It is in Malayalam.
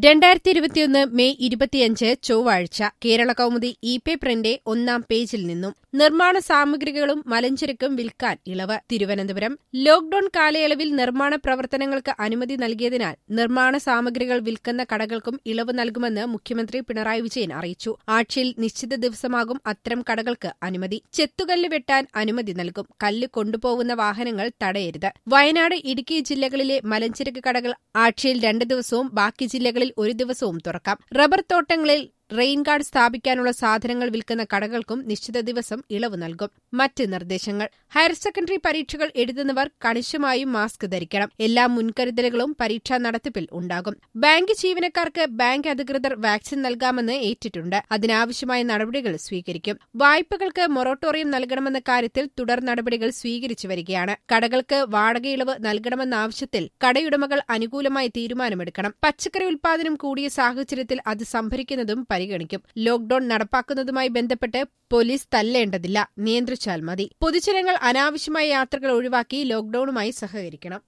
രണ്ടായിരത്തി ഇരുപത്തിയൊന്ന് മെയ് ഇരുപത്തിയഞ്ച് ചൊവ്വാഴ്ച കേരള കൗമുദി ഇ പേപ്പറിന്റെ ഒന്നാം പേജിൽ നിന്നും നിർമ്മാണ സാമഗ്രികളും മലഞ്ചരക്കും വിൽക്കാൻ ഇളവ് തിരുവനന്തപുരം ലോക്ഡൌൺ കാലയളവിൽ നിർമ്മാണ പ്രവർത്തനങ്ങൾക്ക് അനുമതി നൽകിയതിനാൽ നിർമ്മാണ സാമഗ്രികൾ വിൽക്കുന്ന കടകൾക്കും ഇളവ് നൽകുമെന്ന് മുഖ്യമന്ത്രി പിണറായി വിജയൻ അറിയിച്ചു ആഴ്ചയിൽ നിശ്ചിത ദിവസമാകും അത്തരം കടകൾക്ക് അനുമതി ചെത്തുകല്ല് വെട്ടാൻ അനുമതി നൽകും കല്ല് കൊണ്ടുപോകുന്ന വാഹനങ്ങൾ തടയരുത് വയനാട് ഇടുക്കി ജില്ലകളിലെ മലഞ്ചരക്ക് കടകൾ ആഴ്ചയിൽ രണ്ട് ദിവസവും ബാക്കി ജില്ലകളിൽ ഒരു ദിവസവും തുറക്കാം റബ്ബർ തോട്ടങ്ങളിൽ റെയിൻ ഗാർഡ് സ്ഥാപിക്കാനുള്ള സാധനങ്ങൾ വിൽക്കുന്ന കടകൾക്കും നിശ്ചിത ദിവസം ഇളവ് നൽകും മറ്റ് നിർദ്ദേശങ്ങൾ ഹയർ സെക്കൻഡറി പരീക്ഷകൾ എഴുതുന്നവർ കണിശമായും മാസ്ക് ധരിക്കണം എല്ലാ മുൻകരുതലുകളും പരീക്ഷാ നടത്തിപ്പിൽ ഉണ്ടാകും ബാങ്ക് ജീവനക്കാർക്ക് ബാങ്ക് അധികൃതർ വാക്സിൻ നൽകാമെന്ന് ഏറ്റിട്ടുണ്ട് അതിനാവശ്യമായ നടപടികൾ സ്വീകരിക്കും വായ്പകൾക്ക് മൊറട്ടോറിയം നൽകണമെന്ന കാര്യത്തിൽ തുടർ നടപടികൾ സ്വീകരിച്ചു വരികയാണ് കടകൾക്ക് വാടകയിളവ് നൽകണമെന്ന ആവശ്യത്തിൽ കടയുടമകൾ അനുകൂലമായി തീരുമാനമെടുക്കണം പച്ചക്കറി ഉൽപാദനം കൂടിയ സാഹചര്യത്തിൽ അത് സംഭരിക്കുന്നതും പരിഗണിക്കും ലോക്ഡൌൺ നടപ്പാക്കുന്നതുമായി ബന്ധപ്പെട്ട് പോലീസ് തല്ലേണ്ടതില്ല നിയന്ത്രിച്ചാൽ മതി പൊതുജനങ്ങൾ അനാവശ്യമായ യാത്രകൾ ഒഴിവാക്കി ലോക്ഡൌണുമായി സഹകരിക്കണം